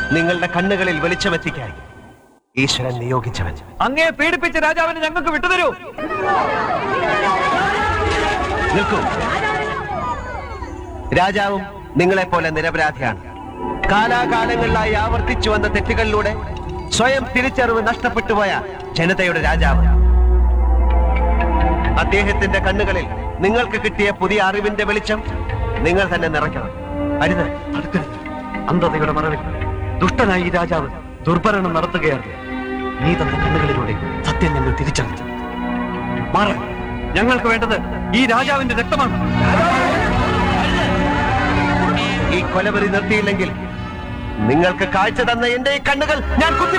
നിങ്ങളുടെ കണ്ണുകളിൽ വെളിച്ചമെത്തിക്കാൻ ഈശ്വരൻ നിയോഗിച്ചവൻ അങ്ങേ പീഡിപ്പിച്ച രാജാവിനെ ഞങ്ങൾക്ക് വിട്ടുതരൂ നിൽക്കൂ രാജാവും നിങ്ങളെപ്പോലെ നിരപരാധിയാണ് കാലാകാലങ്ങളിലായി ആവർത്തിച്ചു വന്ന തെറ്റുകളിലൂടെ സ്വയം തിരിച്ചറിവ് നഷ്ടപ്പെട്ടുപോയ ജനതയുടെ രാജാവ് അദ്ദേഹത്തിന്റെ കണ്ണുകളിൽ നിങ്ങൾക്ക് കിട്ടിയ പുതിയ അറിവിന്റെ വെളിച്ചം നിങ്ങൾ തന്നെ നിറയ്ക്കണം അരുത് അടുക്കരുത് അന്ധതയുടെ മറവിൽ ദുഷ്ടനായി ഈ രാജാവ് ദുർഭരണം നടത്തുകയാണ് നീ തന്ന കണ്ണുകളിലൂടെ സത്യം ഞങ്ങൾ തിരിച്ചറിഞ്ഞു മാറ ഞങ്ങൾക്ക് വേണ്ടത് ഈ രാജാവിന്റെ രക്തമാണ് ഈ കൊലവരി നിർത്തിയില്ലെങ്കിൽ നിങ്ങൾക്ക് കാഴ്ച തന്ന എന്റെ ഈ കണ്ണുകൾ ഞാൻ കുത്തി